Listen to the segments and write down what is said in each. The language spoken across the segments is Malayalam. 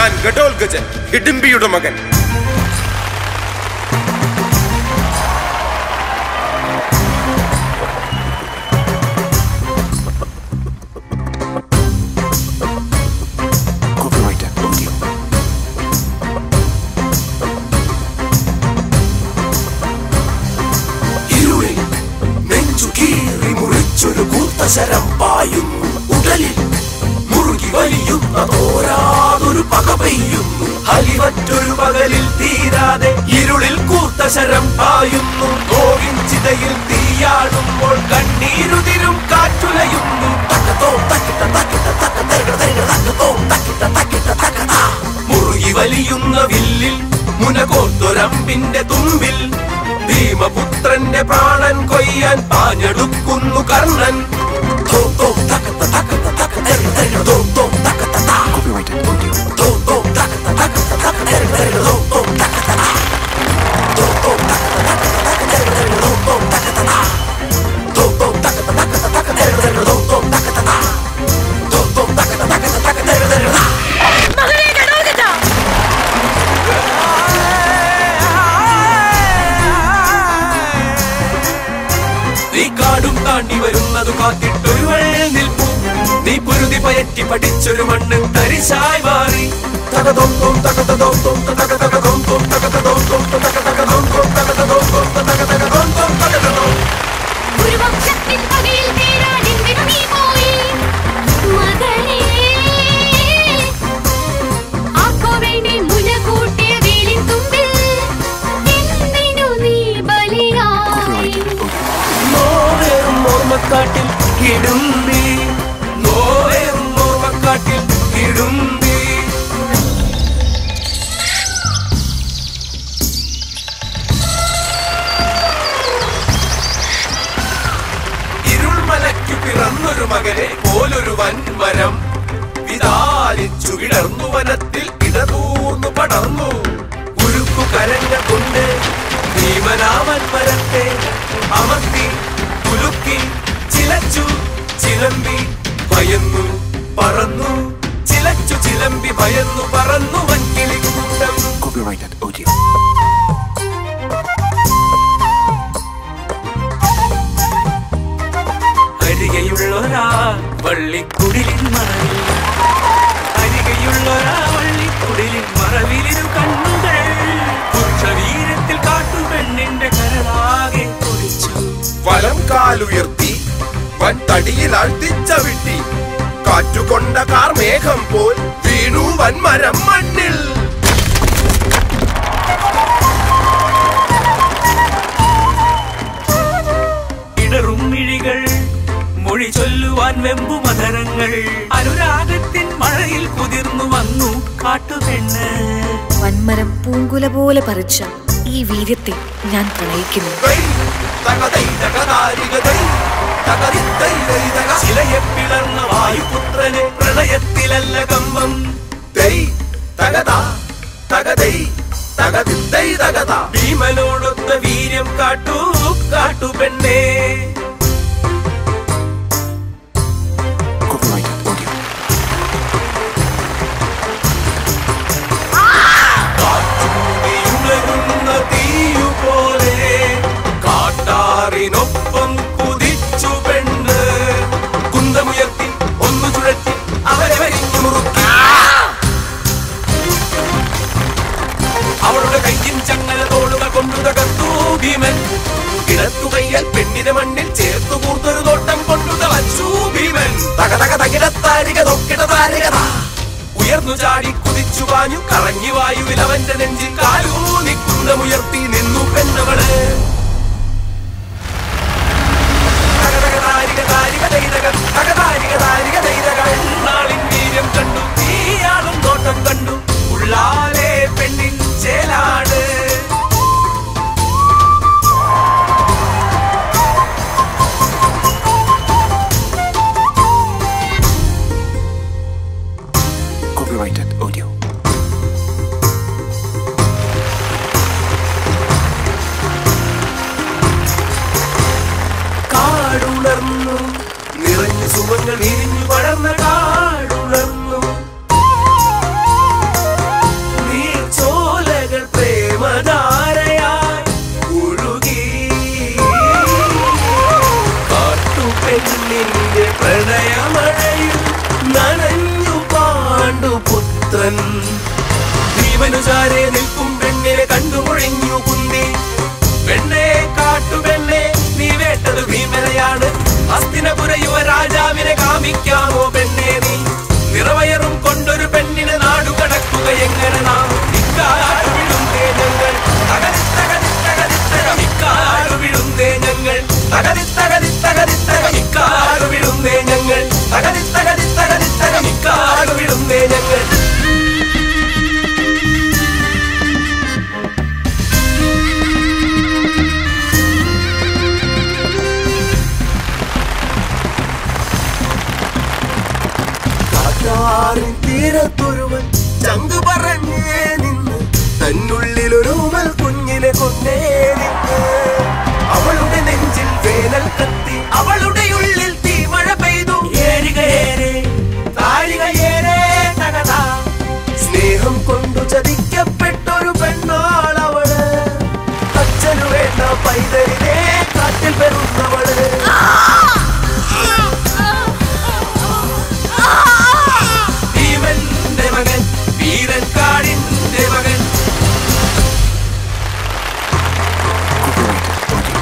ഞാൻ ഗഡോൽഗജൻ ഹിഡിംബിയുടെ മകൻ Copyrighted audio. ഇരുളിൽ നെഞ്ചു കീറി മുറിച്ചൊരു കൂർത്ത ശരം പായും ഉടലിൽ മുറുകി വലിയുന്ന തോരാതൊരു പക പെയ്യുന്നു ഹലിവറ്റൊരു പകലിൽ തീരാതെ ഇരുളിൽ കൂർത്ത ശരം പായുന്നു നോവിൻ ചിതയിൽ തീയാടുമ്പോൾ കണ്ണീരുതിരും കാറ്റുലയുന്നു തക്കത്തോ തക്കിട്ട തക്കിട്ട തക്ക തരകിട തരകിട തക്കത്തോ തക്കിട്ട തക്കിട്ട തക്കതാ മുറുകി വലിയുന്ന വില്ലിൽ മുനകോത്തൊരമ്പിന്റെ തുമ്പിൽ ഭീമപുത്രന്റെ പ്രാണൻ കൊയ്യാൻ പാഞ്ഞെടുക്കുന്നു കർണൻ തോ, തോ, തക്കത്ത, തക്കത്ത, തക്ക, തരകിട, തരകിട, തോ, തോ, തക്കത്ത, താ. Copyrighted audio. തോ, തോ, തക്കത്ത, തക്കത്ത, തക്ക, തരകിട, തരകിട, തോ, തോ, തക്കത്ത, താ. തോ, തോ, തക്കത്ത, തക്കത്ത, തക്ക, തരകിട, തരകിട, തോ, തോ, തക്കത്ത, താ. തോ, തോ, തക്കത്ത, തക്കത്ത, തക്ക, തരകിട, തരകിട, തോ, തോ, തക്കത്ത, താ. തോ, തോ, തക്കത്ത, തക്കത്ത, തക്ക, തരകിട, തരകിട, താ. മകനെ ഗഡോൽഗജ നീ കാടും താണ്ടി വരുന്നതു കാത്തിട്ടൊരു വഴിയിൽ നിൽപ്പു നീ പൊരുതി പയറ്റി പഠിച്ചൊരു മണ്ണ് തരിശായി മാറി തകതോം തകതോം തകതകതോം തകതോം തകതകതോം തകതകതോം തകതകതോം തകതോം ഒരു വംശത്തിൻ പകയിൽ തീരാനെന്തിനു നീ പോയി മകനേ ആക്കോവേണ്ടി മുല കൂട്ടിയ വേലിൻ തുമ്പിൽ എന്തിനു നീ ബലിയായി നോവേറും ഓർമ്മക്കാട്ടിൽ കിടുമ്പി നോവേറും ഓർമ്മക്കാട്ടിൽ കിടുമ്പി ഇരുൾമലയ്ക്കു പിറന്നൊരു മകനെ പോലൊരു വൻമരം വിതാലിച്ചു വിടർന്നു വനത്തിൽ ഇടതൂർന്നു പടർന്നു ഉരുക്കു കരഞ്ഞ കൊണ്ട് ഭീമനാമൻ മരത്തെ അമർത്തി കുലുക്കി ചിലച്ചു ചിലമ്പി ഭയന്നു പറന്നു ചിലച്ചു ചിലമ്പി ഭയന്നു പറന്നു വൻകിളിക്കൂട്ടം Copyrighted audio. അരികെയുള്ളൊരാ വള്ളിക്കുടിലിൻ മറവിൽ അരികെയുള്ളൊരാ വള്ളിക്കുടിലിൻ മറവിലിരു കണ്ണുകൾ പുരുഷവീരത്തിൽ കാട്ടുപെണ്ണിന്റെ കരളാകെ കുറിച്ചു വലം കാലുയർത്തി വൻ തടിയിൽ അഴ്ത്തിച്ചവിട്ടി കാറ്റുകൊണ്ട കാർമേഘം പോൽ വീണു വൻമരം മണ്ണിൽ ഇടറും മിഴികൾ മൊഴി ചൊല്ലുവാൻ വെമ്പു മധരങ്ങൾ അനുരാഗത്തിൻ മഴയിൽ കുതിർന്നു വന്നു കാട്ടുപെണ്ണ് വൻമരം പൂങ്കുല പോലെ പറിച്ച ഈ വീര്യത്തെ ഞാൻ പ്രണയിക്കുന്നു ദൈ, തകതൈ, തകതാരിക ദൈ, തകതി ദൈ ദൈ തക. ചിലയെ പിളർന്ന വായുപുത്രനെ പ്രണയത്തിലല്ല കമ്പം ദൈ, തകതാ, തകതൈ, തകതി ദൈ തകതാ. ഭീമനോടൊത്ത വീര്യം കാട്ടു കാട്ടുപെണ്ണേ Copyrighted audio. കാറ്റുള്ളുന്ന തീയുപോലെ കാട്ടാറിനൊപ്പം കുതിച്ചു പെണ്ണ് കുന്തമുയർത്തി ഒന്നു ചുഴറ്റി അവരെ വരിഞ്ഞു മുറുക്കി അവളുടെ കയ്യിൻ ചങ്ങല തോളുകൾ കൊണ്ടു തകർത്തു ഭീമൻ കിടത്തു കയ്യാൽ പെണ്ണിനെ മണ്ണിൽ ചേർത്തു കൂർത്തൊരു തോട്ടം കൊണ്ടു തളച്ചു ഭീമൻ തക തക തകിടത്താരിക തൊക്കിട താരികത ഉയർന്നു ചാടി കുതിച്ചു പാഞ്ഞു കറങ്ങി വായുവിൽ അവന്റെ നെഞ്ചിൽ കാലൂന്നി കുന്തമുയർത്തി നിന്നു പെണ്ണവള് തക തക താരിക താരിക ദൈതക, തക താരിക താരിക ദൈതക. നാളിൻ വീര്യം കണ്ടു തീയാളും നോട്ടം കണ്ടു ഉള്ളാലെ പെണ്ണിൻ ചേലാണ് Copyrighted audio. കാടുണർന്നു നിറഞ്ഞു സുഖങ്ങൾ വിരിഞ്ഞു പടർന്ന കാടുണർന്നു നിന്റെ പ്രണയമഴയിൽ നനഞ്ഞു പാണ്ഡുപുത്രൻ ഭീമനുചാരെ നിൽക്കും പെണ്ണിനെ കണ്ടുമുഴഞ്ഞു കുന്തി പെണ്ണെ കാട്ടുപെണ്ണെ നീ വേട്ടത് ഭീമനെയാണ് ഹസ്തിനപുര യുവരാജാവിനെ കാമിക്കാമോ പെണ്ണെ നീ നിറവയറും കൊണ്ടൊരു പെണ്ണിനെ നാടു കടക്കുക എങ്ങനെ നാം ഇക്കാട് വിടുന്നേ ഞങ്ങൾ തകതിത്തകതിത്തകതിത്തക ഇക്കാട് വിടുന്നേ ഞങ്ങൾ തകതിത്തകതിത്തകതിത്തക ഇക്കാട് വിടുന്നേ ഞങ്ങൾ തകതിത്തകതിത്തകതിത്തക ഇക്കാട് വിടുന്നേ ഞങ്ങൾ കാറ്റാറിൻ തീരത്തൊരുവൻ ചങ്ക് പറഞ്ഞേ നിന്ന് തന്നുള്ളിൽ ഒരു ഉമൽ കുഞ്ഞിനെ കൊണ്ടേ നിന്ന് അവളുടെ നെഞ്ചിൽ വേനൽ കത്തി അവളുടെ ഉള്ളിൽ തീമഴ പെയ്തു ഏരികയേരെ താഴികയേരെ തകതാ സ്നേഹം കൊണ്ടു ചതിക്കപ്പെട്ടൊരു പെണ്ണാളവള് അച്ഛനു വേണ്ട പൈതലിനെ കാട്ടിൽ പെരുന്നവള് ഭീമന്റെ മകൻ വീരൻ കാടിന്റെ മകൻ Copyrighted audio.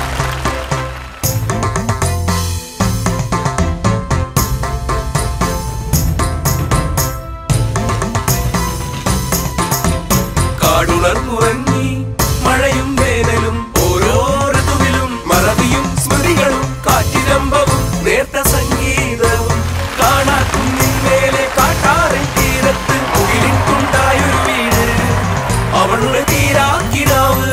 കാടുണർന്നുറങ്ങി മഴയും വേനലും ഓരോ ഋതുവിലും മറവിയും സ്മൃതികളും കാറ്റിരമ്പവും നേർത്ത സംഗീതവും കാണാക്കുന്നിന്മേലെ കാട്ടാറിൻ തീരത്ത് മുകിലിട്ടുണ്ടായൊരു വീട് അവളുടെ തീരാക്കിനാവ്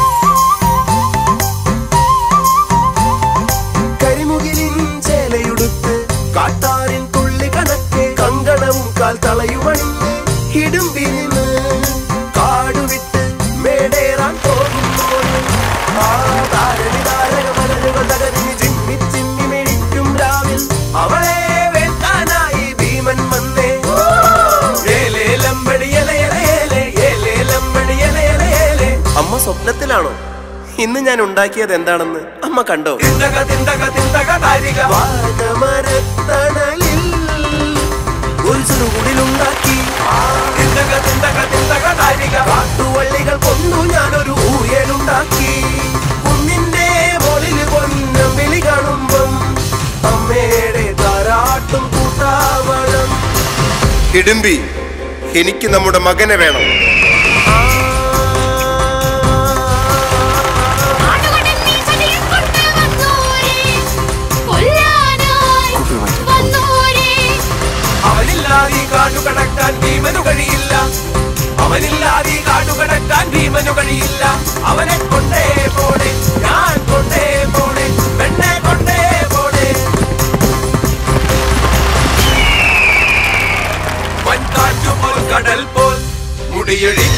കരിമുകിലിൻ ചേലയുടുത്ത് കാട്ടാറിൻ തുള്ളി കണക്കെ കങ്കണവും കാൽ തളയുമണിഞ്ഞ് ഇടുമ്പി നിന്ന് കാടുവിട്ട് മേടേറാൻ പോകുമ്പോൾ ആ താരണി താരക മലരുകൾ തകർന്ന് ചിമ്മി ചിമ്മി മെഴിക്കും രാവിൽ അവളെ വേട്ടാനായി ഭീമൻ വന്നേ ഏലേലമ്പടി എലയെലയേലെ, ഏലേലമ്പടി എലയെലയേലെ. അമ്മ സ്വപ്നത്തിലാണോ ഇന്ന് ഞാൻ ഉണ്ടാക്കിയത് എന്താണെന്ന് അമ്മ കണ്ടോ വാഗമരത്തണലിൽ ഒരു ചെറുകുടിലുണ്ടാക്കി കാട്ടുവള്ളികൾ കൊണ്ടു ഞാനൊരു ഊയലുണ്ടാക്കി കുന്നിന്റെ മുകളിൽ പൊന്നം വിളി കാണുമ്പം അമ്മയുടെ താരാട്ടും കൂട്ടാവളം ഇടുമ്പി എനിക്ക് നമ്മുടെ മകനെ വേണം ആടുകടലിൽ ചതിയിൽ കൊണ്ട് വന്നോരേ, കൊല്ലാനായി Copyrighted audio. വന്നോരേ. അവനില്ലാതെ ഈ കാടു കടക്കാൻ ഭീമനു കഴിയില്ല അവനില്ലാതെ ഈ കാടു കടക്കാൻ ഭീമനു കഴിയില്ല അവനെ കൊണ്ടേ പോടെ ഞാൻ കൊണ്ടേ പോടെ പെണ്ണെ കൊണ്ടേ പോടെ വൻകാറ്റു പോൽ കടൽ പോൽ മുടിയഴി